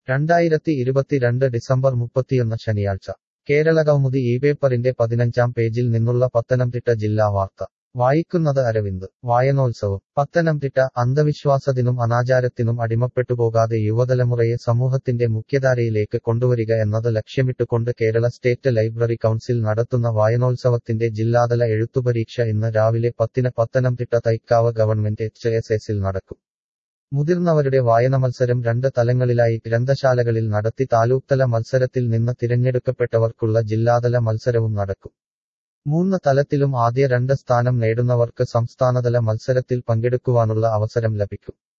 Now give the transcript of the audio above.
രണ്ടായിരത്തി ഇരുപത്തിരണ്ട് ഡിസംബർ മുപ്പത്തിയൊന്ന് ശനിയാഴ്ച കേരളകൗമുദി ഈ പേപ്പറിന്റെ പതിനഞ്ചാം പേജിൽ നിന്നുള്ള പത്തനംതിട്ട ജില്ലാ വാർത്ത വായിക്കുന്നത് അരവിന്ദ് വായനോത്സവം പത്തനംതിട്ട അന്ധവിശ്വാസത്തിനും അനാചാരത്തിനും അടിമപ്പെട്ടുപോകാതെ യുവതലമുറയെ സമൂഹത്തിന്റെ മുഖ്യധാരയിലേക്ക് കൊണ്ടുവരിക എന്നത് ലക്ഷ്യമിട്ടുകൊണ്ട് കേരള സ്റ്റേറ്റ് ലൈബ്രറി കൗൺസിൽ നടത്തുന്ന വായനോത്സവത്തിന്റെ ജില്ലാതല എഴുത്തുപരീക്ഷ ഇന്ന് രാവിലെ പത്തിന് Pathanamthitta Thaikkavu government H S എസിൽ നടക്കും മുതിർന്നവരുടെ വായന മത്സരം രണ്ട് തലങ്ങളിലായി ഗ്രന്ഥശാലകളിൽ നടത്തി താലൂക്ക്തല മത്സരത്തിൽ നിന്ന് തിരഞ്ഞെടുക്കപ്പെട്ടവർക്കുള്ള ജില്ലാതല മത്സരവും നടക്കും മൂന്ന് തലത്തിലും ആദ്യ രണ്ട് സ്ഥാനം നേടുന്നവർക്ക് സംസ്ഥാനതല മത്സരത്തിൽ പങ്കെടുക്കുവാനുള്ള അവസരം ലഭിക്കും